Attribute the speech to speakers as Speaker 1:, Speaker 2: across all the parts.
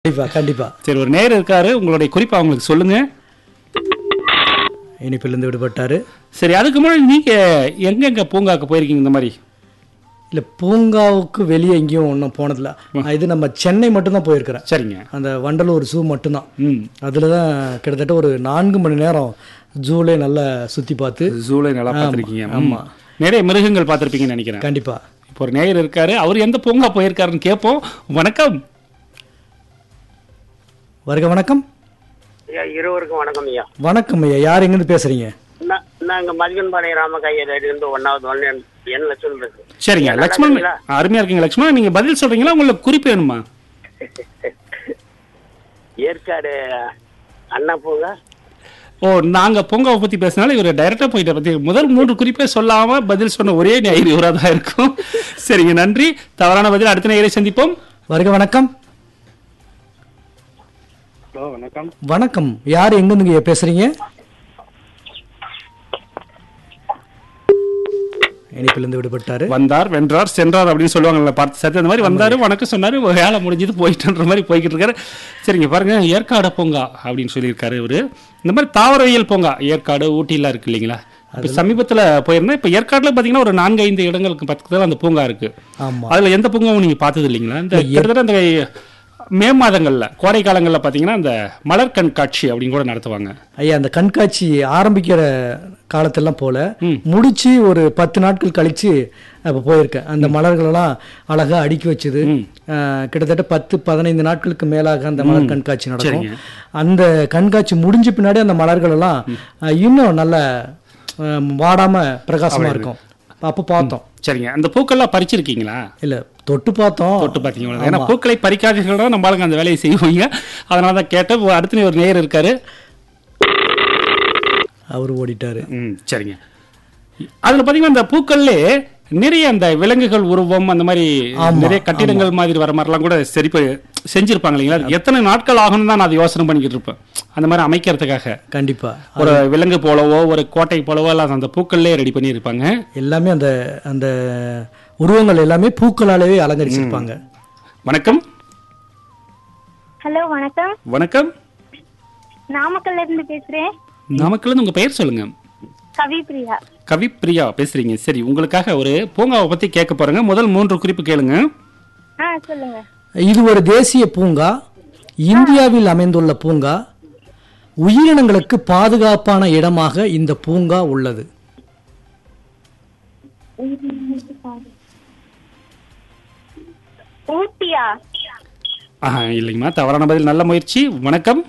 Speaker 1: கண்டிப்பா கண்டிப்பா
Speaker 2: சரி ஒரு நேர் இருக்காரு உங்களுடைய குறிப்பை அவங்களுக்கு சொல்லுங்க
Speaker 1: இனிப்பிலிருந்து விடுபட்டாரு
Speaker 2: சரி அதுக்கு முன்னாடி நீங்க எங்கெங்க பூங்காக்கு போயிருக்கீங்க இந்த மாதிரி
Speaker 1: இல்ல பூங்காவுக்கு வெளியே எங்கேயும் ஒன்றும் போனதில்ல இது நம்ம சென்னை மட்டும்தான் போயிருக்கிறேன்
Speaker 2: சரிங்க
Speaker 1: அந்த வண்டலூர் ஜூ மட்டும்தான்
Speaker 2: ம்
Speaker 1: அதில் தான் கிட்டத்தட்ட ஒரு நான்கு மணி நேரம் ஜூலே நல்லா சுற்றி பார்த்து
Speaker 2: ஜூலை நல்லா பார்த்துருக்கீங்க
Speaker 1: ஆமா.
Speaker 2: நிறைய மிருகங்கள் பார்த்துருப்பீங்கன்னு நினைக்கிறேன்
Speaker 1: கண்டிப்பா
Speaker 2: இப்போ ஒரு நேயர் இருக்காரு அவர் எந்த பூங்கா போயிருக்காருன்னு கேட்போம் வணக்கம்
Speaker 1: வருக வணக்கம்
Speaker 3: ஐயா இருவருக்கும் வணக்கம் ஐயா
Speaker 1: வணக்கம் ஐயா யார் எங்கேருந்து பேசுறீங்க
Speaker 3: நான் நாங்க மதிகன்பாளையம் ராமகையர் இருந்து ஒன்னாவது ஒன்னு என் லட்சம் இருக்கு
Speaker 2: சரிங்க
Speaker 3: நல்லா
Speaker 2: லக்ஷ்மண்
Speaker 3: இருக்கீங்களா?
Speaker 2: அருமையா இருக்கீங்க லக்ஷ்மணன் நீங்க பதில் சொல்றீங்களா உங்களுக்கு குறிப்பு வேணுமா
Speaker 3: ஏற்காடு அண்ணா பூங்கா
Speaker 2: ஓ நாங்க பூங்காவை பத்தி பேசினாலும் இவர் டைரக்டா போயிட்ட பத்தி முதல் மூன்று குறிப்பே சொல்லாம பதில் சொன்ன ஒரே ஞாயிறு இவராக தான் இருக்கும் சரிங்க நன்றி தவறான பதில் அடுத்த நேயரை சந்திப்போம்
Speaker 1: வருக வணக்கம்
Speaker 3: ஹலோ வணக்கம்
Speaker 1: வணக்கம் யார் எங்கேருந்து ஐயா பேசுறீங்க இனிப்பிலிருந்து விடுபட்டாரு
Speaker 2: வந்தார் வென்றார் சென்றார் அப்படின்னு சொல்லுவாங்கல்ல பார்த்து சத்து அந்த மாதிரி வந்தாரு வணக்கம் சொன்னாரு வேலை முடிஞ்சது போயிட்டுன்ற மாதிரி போய்கிட்டு இருக்காரு சரிங்க பாருங்க ஏற்காடு பூங்கா அப்படின்னு சொல்லியிருக்காரு இவரு இந்த மாதிரி தாவரவியல் பூங்கா ஏற்காடு ஊட்டிலாம் இருக்கு இல்லைங்களா இப்போ சமீபத்தில் போயிருந்தேன் இப்போ ஏற்காடுல பார்த்தீங்கன்னா ஒரு நான்கு ஐந்து இடங்களுக்கு பக்கத்துல அந்த பூங்கா இருக்கு
Speaker 1: ஆமா
Speaker 2: அதுல எந்த பூங்காவும் நீங்க பார்த்தது இல்லைங்களா இந்த கிட்டத்தட்ட இந்த மே மாதங்கள்ல கோடை காலங்கள்ல பார்த்தீங்கன்னா இந்த மலர் கண்காட்சி அப்படின்னு கூட நடத்துவாங்க
Speaker 1: ஐயா அந்த கண்காட்சி ஆரம்பிக்கிற காலத்தெல்லாம் போல
Speaker 2: ம்.
Speaker 1: முடிச்சு ஒரு பத்து நாட்கள் கழிச்சு அப்போ போயிருக்கேன் அந்த மலர்களெல்லாம் அழகா அடுக்கி வச்சது
Speaker 2: ம்.
Speaker 1: அஹ், கிட்டத்தட்ட பத்து பதினைந்து நாட்களுக்கு மேலாக அந்த மலர் கண்காட்சி நடக்கும்
Speaker 2: சரிங்க.
Speaker 1: அந்த கண்காட்சி முடிஞ்ச பின்னாடி அந்த மலர்கள் எல்லாம் அஹ், இன்னும் நல்ல அஹ், வாடாம பிரகாசமா இருக்கும் அப்போ பார்த்தோம்
Speaker 2: சரிங்க அந்த பூக்கள்லாம் பறிச்சிருக்கீங்களா
Speaker 1: இல்ல தொட்டு பார்த்தோம்
Speaker 2: தொட்டு பார்த்தீங்களா ஏன்னா பூக்களை பறிக்காதீர்கள் தான் நம்மளுக்கு அந்த வேலையை செய்வீங்க அதனால தான் கேட்டேன் அடுத்து ஒரு நேயர் இருக்காரு
Speaker 1: அவர் ஓடிட்டாரு
Speaker 2: ம் சரிங்க அதுல பாத்தீங்கன்னா இந்த பூக்கள்லே நிறைய அந்த விலங்குகள் உருவம் அந்த மாதிரி
Speaker 1: ஆமா,
Speaker 2: நிறைய கட்டிடங்கள் மாதிரி வர மாதிரிலாம் கூட சரி ப- செஞ்சிருப்பாங்க இல்லைங்களா அது எத்தனை நாட்கள் ஆகணும் தான் நான் அதை யோசனை பண்ணிக்கிட்டு இருப்பேன் அந்த மாதிரி அமைக்கிறதுக்காக
Speaker 1: கண்டிப்பா
Speaker 2: ஒரு விலங்கு போலவோ ஒரு கோட்டை போலவோ எல்லாம் அந்த பூக்கள்லே ரெடி பண்ணியிருப்பாங்க
Speaker 1: எல்லாமே அந்த அந்த உருவங்கள் எல்லாமே பூக்களாலேயே அலங்கரிச்சிருப்பாங்க
Speaker 2: வணக்கம்
Speaker 4: ஹலோ வணக்கம்
Speaker 2: வணக்கம்
Speaker 4: நாமக்கல்ல இருந்து பேசுறேன்
Speaker 2: நமக்குள்ள உங்க பெயர் சொல்லுங்க
Speaker 4: கவிப்ரியா
Speaker 2: கவிப்பிரியா பேசுறீங்க சரி உங்களுக்காக ஒரு பூங்காவை பத்தி கேட்க போறேங்க முதல் மூன்று குறிப்பு கேளுங்க
Speaker 4: ஆ சொல்லுங்க
Speaker 1: இது ஒரு தேசிய பூங்கா இந்தியாவில் அமைந்துள்ள பூங்கா உயிரினங்களுக்கு பாதுகாப்பான இடமாக இந்த பூங்கா உள்ளது
Speaker 4: ஊட்டியா
Speaker 2: ஆஹா இல்லைங்கம்மா தவறான பதில் நல்ல முயற்சி வணக்கம்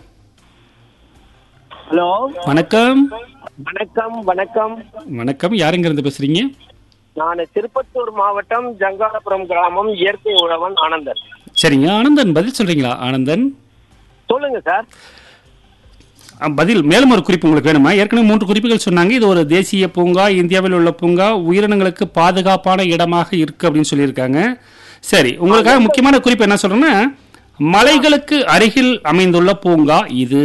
Speaker 3: ஹலோ
Speaker 2: வணக்கம்
Speaker 3: வணக்கம் வணக்கம்
Speaker 2: வணக்கம் யாருங்க இருந்து பேசுறீங்க
Speaker 3: நான் திருப்பத்தூர் மாவட்டம் ஜங்காலபுரம் கிராமம் இயற்கை உழவன் ஆனந்தன்
Speaker 2: சரிங்க ஆனந்தன் பதில் சொல்றீங்களா ஆனந்தன்
Speaker 3: சொல்லுங்க சார்
Speaker 2: ஆ, பதில் மேலும் ஒரு குறிப்பு உங்களுக்கு வேணுமா ஏற்கனவே மூன்று குறிப்புகள் சொன்னாங்க இது ஒரு தேசிய பூங்கா இந்தியாவில் உள்ள பூங்கா உயிரினங்களுக்கு பாதுகாப்பான இடமாக இருக்கு அப்படின்னு சொல்லியிருக்காங்க சரி உங்களுக்காக முக்கியமான குறிப்பு என்ன சொல்றேன்னா மலைகளுக்கு அருகில் அமைந்துள்ள பூங்கா இது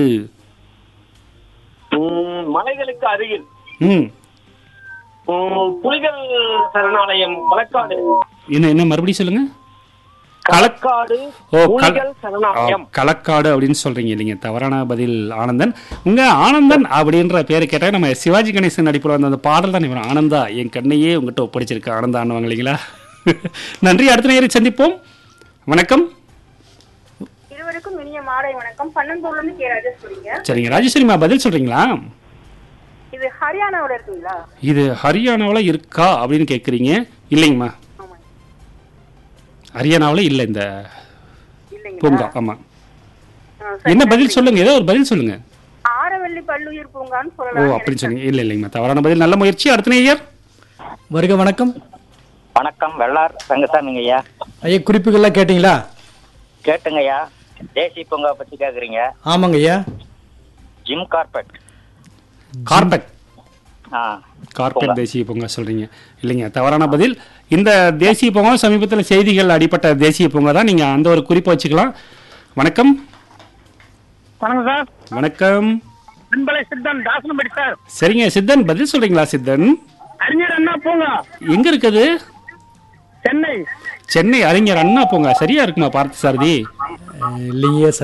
Speaker 3: ம், மலைகளுக்கு அருகில்
Speaker 2: ம்
Speaker 3: ம், புலிகள் சரணாலயம் களக்காடு
Speaker 2: என்ன என்ன மறுபடியும் சொல்லுங்க
Speaker 3: களக்காடு
Speaker 2: ஓ கல-
Speaker 3: புலிகள்
Speaker 2: ஆ,
Speaker 3: சரணாலயம்
Speaker 2: களக்காடு அப்படின்னு சொல்றீங்க இல்லைங்க தவறான பதில் ஆனந்தன் உங்க ஆனந்தன் அப்படின்ற பேரை கேட்டா நம்ம சிவாஜி கணேசன் நடிப்பில் வந்த அந்த பாடல் தான் இவன் ஆனந்தா என் கண்ணையே உங்ககிட்ட ஒப்படைச்சிருக்க ஆனந்தா ஆனவங்க இல்லைங்களா நன்றி அடுத்த நேரம் சந்திப்போம் வணக்கம்
Speaker 4: இருவருக்கும் இனிய மாலை வணக்கம் பன்னெண்டூர்ல இருந்து கே ராஜேஸ்வரிங்க
Speaker 2: சரிங்க ராஜேஸ்வரிமா பதில் சொல்றீங்களா
Speaker 4: இது ஹரியானாவோட இருக்குங்களா
Speaker 2: இது ஹரியானாவில் இருக்கா அப்படின்னு கேட்குறீங்க இல்லைங்கம்மா ஹரியானாவில் இல்லை இந்த பூங்கா ஆமாம் என்ன பதில் சொல்லுங்க ஏதோ ஒரு பதில் சொல்லுங்க
Speaker 4: ஆரவல்லி பல்லுயிர் பூங்கான்னு
Speaker 2: ஓ
Speaker 4: சொல்லலாம்
Speaker 2: அப்படின்னு சொன்னீங்க இல்லை இல்லைங்கம்மா தவறான பதில் நல்ல முயற்சி அடுத்த நேயர்
Speaker 1: வருக வணக்கம்
Speaker 5: வணக்கம் வெள்ளார் ரங்கசாமிங்க ஐயா
Speaker 1: ஐயா குறிப்புகள்லாம் கேட்டீங்களா
Speaker 5: கேட்டுங்க ஐயா தேசிய பூங்கா பத்தி கேக்குறீங்க
Speaker 1: ஆமாங்க ஐயா
Speaker 5: ஜிம் கார்பெட்
Speaker 2: கார்பெட்
Speaker 5: ஆ
Speaker 2: கார்பெட் தேசிய பூங்கா சொல்றீங்க இல்லைங்க தவறான பதில் இந்த தேசிய பூங்கா சமீபத்தில் செய்திகள் அடிப்பட்ட தேசிய பூங்கா தான் நீங்க அந்த ஒரு குறிப்பை வச்சுக்கலாம் வணக்கம்
Speaker 3: வணக்கம் சார்
Speaker 2: வணக்கம்
Speaker 3: அன்பலை சித்தன் தாசனபடி சார்
Speaker 2: சரிங்க சித்தன் பதில் சொல்றீங்களா சித்தன்
Speaker 3: அறிஞர் அண்ணா பூங்கா
Speaker 2: எங்க இருக்குது
Speaker 3: சென்னை
Speaker 2: சென்னை அறிஞர் அண்ணா பூங்கா சரியா இருக்குமா பார்த்த சாரதி
Speaker 1: அஹ் இல்லைங்க